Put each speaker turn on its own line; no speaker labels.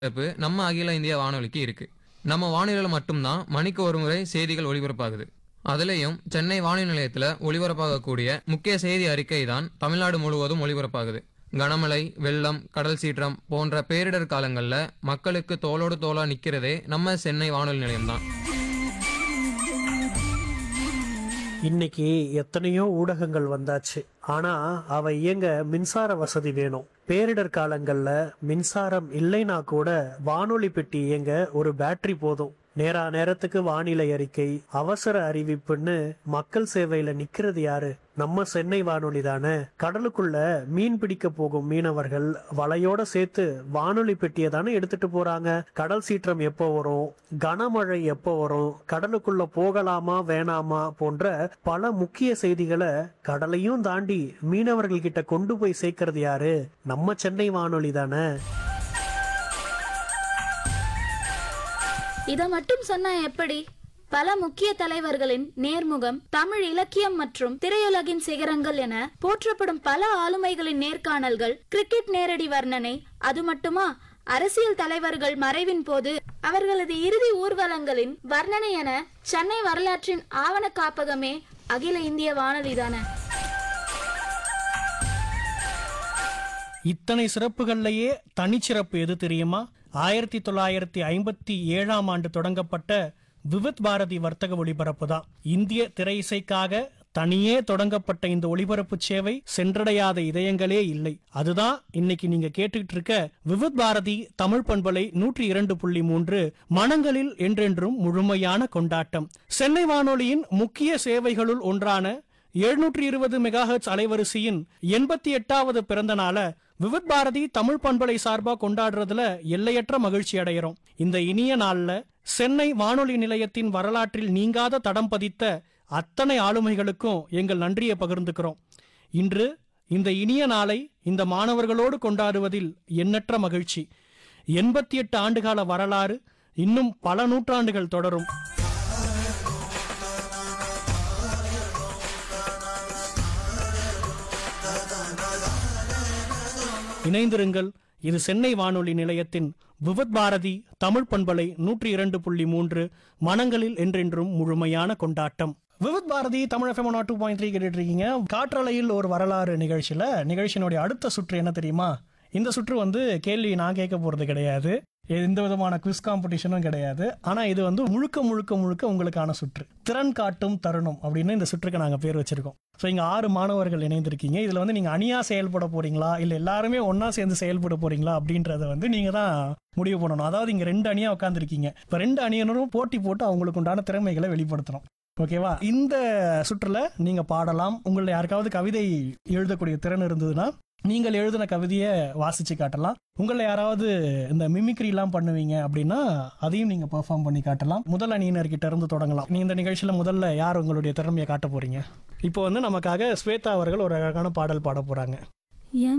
ஒலிபரப்பு நம்ம அகில இந்திய வானொலிக்கு இருக்கு நம்ம வானொலியில் மட்டும்தான் மணிக்கு ஒரு முறை செய்திகள் ஒளிபரப்பாகுது அதுலேயும் சென்னை வானொலி நிலையத்தில் ஒளிபரப்பாகக்கூடிய முக்கிய செய்தி அறிக்கை தான் தமிழ்நாடு முழுவதும் ஒளிபரப்பாகுது கனமழை வெள்ளம் கடல் சீற்றம் போன்ற பேரிடர் காலங்களில் மக்களுக்கு தோளோடு தோளா நிற்கிறதே நம்ம சென்னை வானொலி நிலையம்தான்
இன்னைக்கு எத்தனையோ ஊடகங்கள் வந்தாச்சு ஆனா அவை இயங்க மின்சார வசதி வேணும் பேரிடர் காலங்கள்ல மின்சாரம் இல்லைனா கூட வானொலி பெட்டி இயங்க ஒரு பேட்டரி போதும் நேரா நேரத்துக்கு வானிலை அறிக்கை அவசர அறிவிப்புன்னு மக்கள் சேவையில நிக்கிறது யாரு நம்ம சென்னை வானொலி தானே கடலுக்குள்ள மீன் பிடிக்க போகும் மீனவர்கள் வலையோட சேர்த்து வானொலி பெட்டியை தானே எடுத்துட்டு போறாங்க கடல் சீற்றம் எப்போ வரும் கனமழை எப்போ வரும் கடலுக்குள்ள போகலாமா வேணாமா போன்ற பல முக்கிய செய்திகளை கடலையும் தாண்டி மீனவர்கள் கிட்ட கொண்டு போய் சேர்க்கறது யாரு நம்ம சென்னை வானொலி தானே
இத மட்டும் சொன்னா எப்படி பல முக்கிய தலைவர்களின் நேர்முகம் தமிழ் இலக்கியம் மற்றும் திரையுலகின் சிகரங்கள் என போற்றப்படும் பல ஆளுமைகளின் நேர்காணல்கள் கிரிக்கெட் நேரடி வர்ணனை அது மட்டுமா அரசியல் தலைவர்கள் மறைவின் போது அவர்களது இறுதி ஊர்வலங்களின் வர்ணனை என சென்னை வரலாற்றின் ஆவண காப்பகமே அகில இந்திய வானொலி தானே
இத்தனை சிறப்புகள்லயே தனிச்சிறப்பு எது தெரியுமா ஆயிரத்தி தொள்ளாயிரத்தி ஐம்பத்தி ஏழாம் ஆண்டு தொடங்கப்பட்ட விவித் பாரதி வர்த்தக ஒளிபரப்பு தான் இந்திய திரை இசைக்காக தனியே தொடங்கப்பட்ட இந்த ஒளிபரப்பு சேவை சென்றடையாத இதயங்களே இல்லை அதுதான் இன்னைக்கு நீங்க கேட்டுக்கிட்டு இருக்க விவித் பாரதி தமிழ் பண்பலை நூற்றி இரண்டு புள்ளி மூன்று மனங்களில் என்றென்றும் முழுமையான கொண்டாட்டம் சென்னை வானொலியின் முக்கிய சேவைகளுள் ஒன்றான எழுநூற்றி இருபது மெகாஹெர்ட்ஸ் அலைவரிசையின் எண்பத்தி எட்டாவது பிறந்த நாளை விவித் பாரதி தமிழ் பண்பலை சார்பா கொண்டாடுறதுல எல்லையற்ற மகிழ்ச்சி அடைகிறோம் இந்த இனிய நாள்ல சென்னை வானொலி நிலையத்தின் வரலாற்றில் நீங்காத தடம் பதித்த அத்தனை ஆளுமைகளுக்கும் எங்கள் நன்றியை பகிர்ந்துக்கிறோம் இன்று இந்த இனிய நாளை இந்த மாணவர்களோடு கொண்டாடுவதில் எண்ணற்ற மகிழ்ச்சி எண்பத்தி எட்டு ஆண்டுகால வரலாறு இன்னும் பல நூற்றாண்டுகள் தொடரும் இணைந்திருங்கள் இது சென்னை வானொலி நிலையத்தின் விவத் பாரதி தமிழ் பண்பலை நூற்றி இரண்டு புள்ளி மூன்று மனங்களில் என்றென்றும் முழுமையான கொண்டாட்டம் Vividh Bharati Tamil FM two point three கேட்டுட்டு இருக்கீங்க காற்றலையில் ஒரு வரலாறு நிகழ்ச்சியில நிகழ்ச்சியினுடைய அடுத்த சுற்று என்ன தெரியுமா இந்த சுற்று வந்து கேள்வி நான் கேட்க போறது கிடையாது எந்த விதமான குவிஸ் காம்படிஷனும் கிடையாது ஆனா இது வந்து முழுக்க முழுக்க முழுக்க உங்களுக்கான சுற்று திறன் காட்டும் தருணம் அப்படின்னு இந்த சுற்றுக்கு நாங்க பேர் வச்சிருக்கோம் ஸோ இங்க ஆறு மாணவர்கள் இணைந்திருக்கீங்க இதுல வந்து நீங்க அணியா செயல்பட போறீங்களா இல்ல எல்லாருமே ஒண்ணா சேர்ந்து செயல்பட போறீங்களா அப்படின்றத வந்து நீங்க தான் முடிவு பண்ணணும் அதாவது இங்க ரெண்டு அணியா உட்காந்துருக்கீங்க இப்ப ரெண்டு அணியினரும் போட்டி போட்டு அவங்களுக்கு உண்டான திறமைகளை வெளிப்படுத்தணும் ஓகேவா இந்த சுற்றுல நீங்க பாடலாம் உங்களை யாருக்காவது கவிதை எழுதக்கூடிய திறன் இருந்ததுன்னா நீங்கள் எழுதின கவிதையை வாசிச்சு காட்டலாம் உங்களை யாராவது இந்த மிமிக்ரி எல்லாம் பண்ணுவீங்க அப்படின்னா அதையும் நீங்க பெர்ஃபார்ம் பண்ணி காட்டலாம் முதல் அணியினர்கிட்ட இருந்து தொடங்கலாம் நீ இந்த நிகழ்ச்சியில முதல்ல யார் உங்களுடைய திறமையை காட்ட போறீங்க இப்போ வந்து நமக்காக ஸ்வேதா அவர்கள் ஒரு அழகான பாடல் பாட போறாங்க
என்